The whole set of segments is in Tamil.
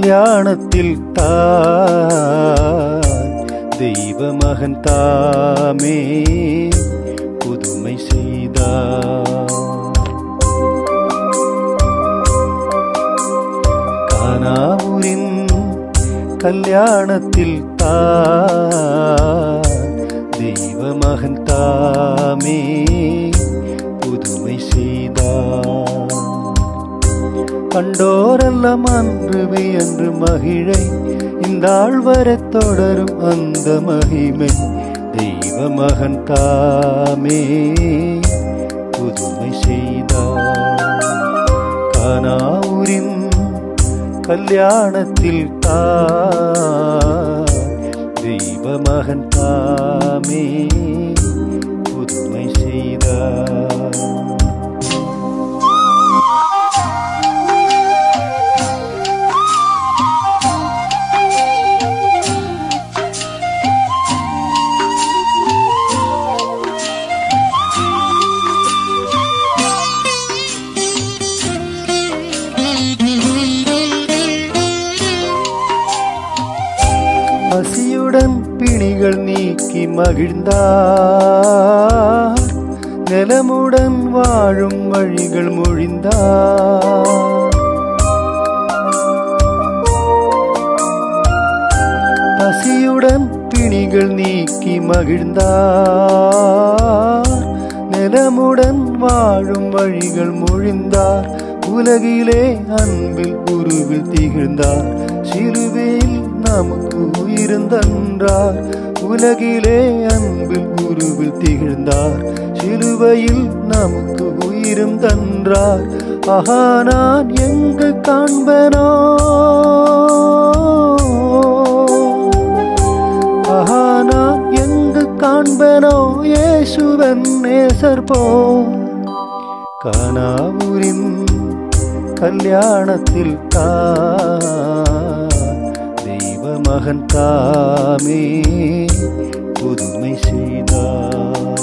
கல்யாணத்தில் தாய் தெய்வ மகன் தாமே புதுமை செய்தார் கானாவூரின் கல்யாணத்தில் தாய் தெய்வ மகன் தாமே புதுமை செய்தார் கண்டோரெல்லாம் அன்று என்று மகிழை இந்த ஆழ்வரத் தொடரும் அந்த மகிமை தெய்வ மகன் தாமே புதுமை செய்தார் கானாவூரின் கல்யாணத்தில் தாய் தெய்வ மகன் தாமே புதுமை செய்தார் பசியுடன் பிணிகள் நீக்கி மகிழ்ந்தார் நிலமுடன் வாழும் வழிகள் மொழிந்தார் பசியுடன் பிணிகள் நீக்கி மகிழ்ந்தார் நிலமுடன் வாழும் வழிகள் மொழிந்தார் உலகிலே அன்பில் உருவில் திகழ்ந்தார் சிலுவையில் நமக்கு உயிருந்தன்றார் உலகிலே அன்பில் உருவில் திகழ்ந்தார் சிலுவையில் நமக்கு உயிரும் தன்றார் ஆஹா நான் எங்கு காண்பனோ ஆஹா நான் எங்கு காண்பனோ இயேசுவன் நேசர் போ கானாவூரின் கல்யாணத்தில் தா தெய்வ மகன் தாமே புதுமை செய்தார்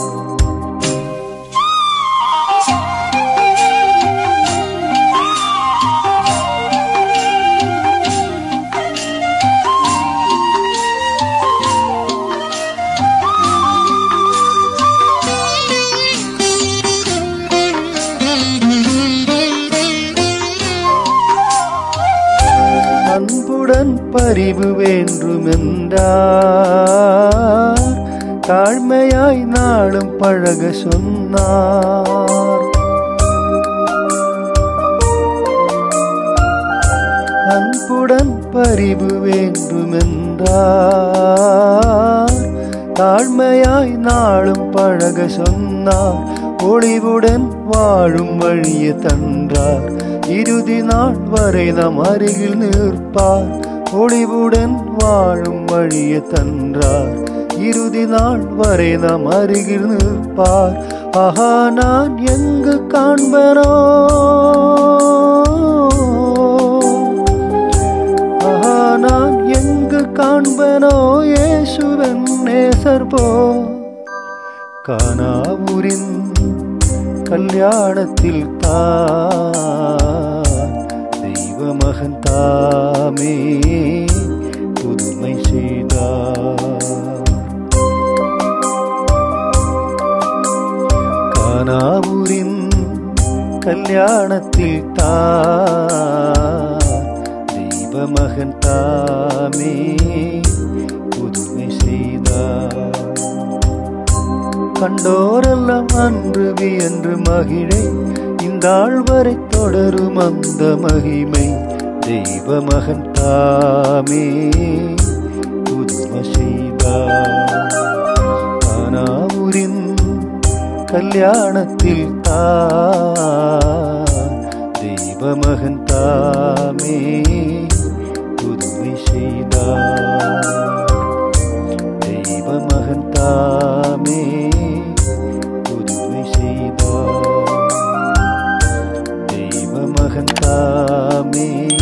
அன்புடன் பரிவு வேண்டுமென்றார் தாழ்மையாய் நாளும் பழக சொன்னார் அன்புடன் பரிவு வேண்டுமென்றார் தாழ்மையாய் நாளும் பழக சொன்னார் ஒளிவுடன் வாழும் வழிய தன்றார் இறுதி நாள் வரை நம் அருகில் நிற்பார் ஒளிவுடன் வாழும் வழிய தன்றார் இறுதி நாள் வரை நாம் அருகில் நிற்பார் ஆஹா நான் எங்கு காண்பனோ ஆஹா நான் எங்கு காண்பனோ இயேசுவன் நேசர் போ கானாவூரின் கல்யாணத்தில் தா தெய்வ மகன் தாமே புதுமை செய்தார் கானாவூரின் கல்யாணத்தில் தா தெய்வ மகன் தாமே புதுமை செய்தார் கண்டோரெல்லாம் அன்று வியன்று மகிழை இந்த ஆழ்வரை தொடரும் அந்த மகிமை தெய்வ மகன் தாமே புதுமை செய்தார் கானாவூரின் கல்யாணத்தில் தா தெய்வ மகன் தாமே புதுமை செய்தார் தெய்வ மகன் தாமே புதுமை செய்தார் தெய்வ மகன் தாமே